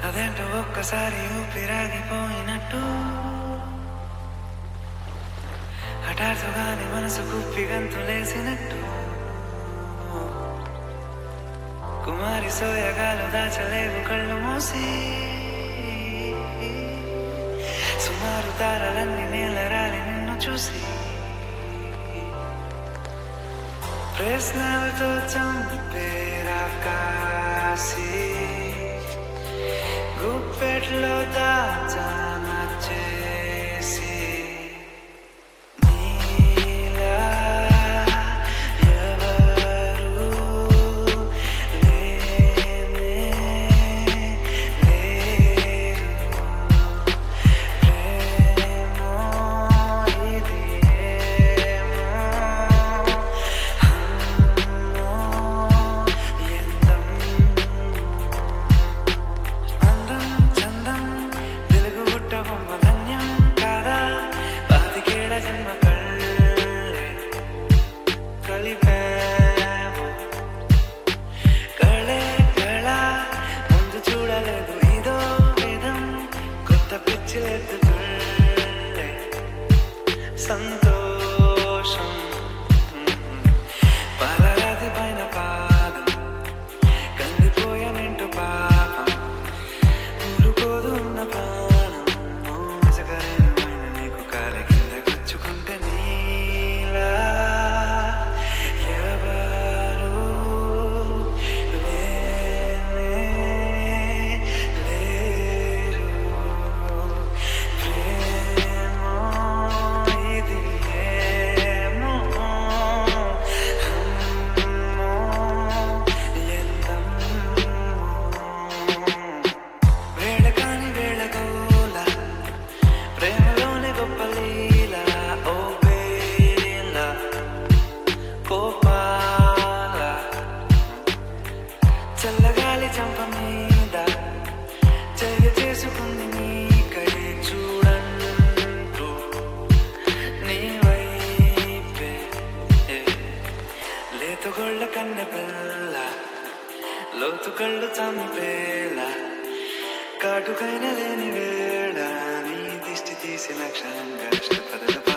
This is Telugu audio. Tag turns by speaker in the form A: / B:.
A: అదేంటో ఒక్కసారి ఊపిరాగిపోయినట్టు హఠాత్తుగానే మనసు కుప్పి గంతులేసినట్టు కుమారి సోయగాలు దాచలేవు కళ్ళు మూసి సుమారు తారలన్నీ నేలరాలి నిన్ను చూసి ప్రశ్నలతో చంపేరా కాసి గుప్పెట్లో దాచాన చేసి నీలా ఎవరు లేనే లేరు ప్రేమో ఇది ఏమో అమ్మో ఎంతం అందం చందం వెలుగు బుట్ట బొమ్మ ధన్యం కాదా పాతికేళ్ల జన్మ కళ్ళే కలిపేమో కళే కళ ముందు చూడలేదు ఇదో విధం కొత్త పిచ్చిలెత్తుతుళ్ళే సంతోషం పాలరాతి పైన పాదం కందిపోయానంటూ పాపం ఊరుకోదు ఉన్న ప్రాణం మోసకరమైన నీకు కాలి కింద గుచ్చుకుంటే నీలా ఎవరు లేనే లేరు ప్రేమో ఇది ఏమో అమ్మో ఎంతమ్మో వేళ కాని వేళ గోల ప్రేమలోనే గొప్ప లీల ఓ వేళ కోపాల చల్లగాలి చంప మీద చెయ్య చేసుకుంది నీకై చూడంటూ నీ వైపే లేతుగొళ్ళ కన్నె పిల్ల లోతు కళ్ళు చంపేల కాటుకైన లేని వేళ నీ దిష్టి తీసిన క్షణంగా ఇష్టపదలు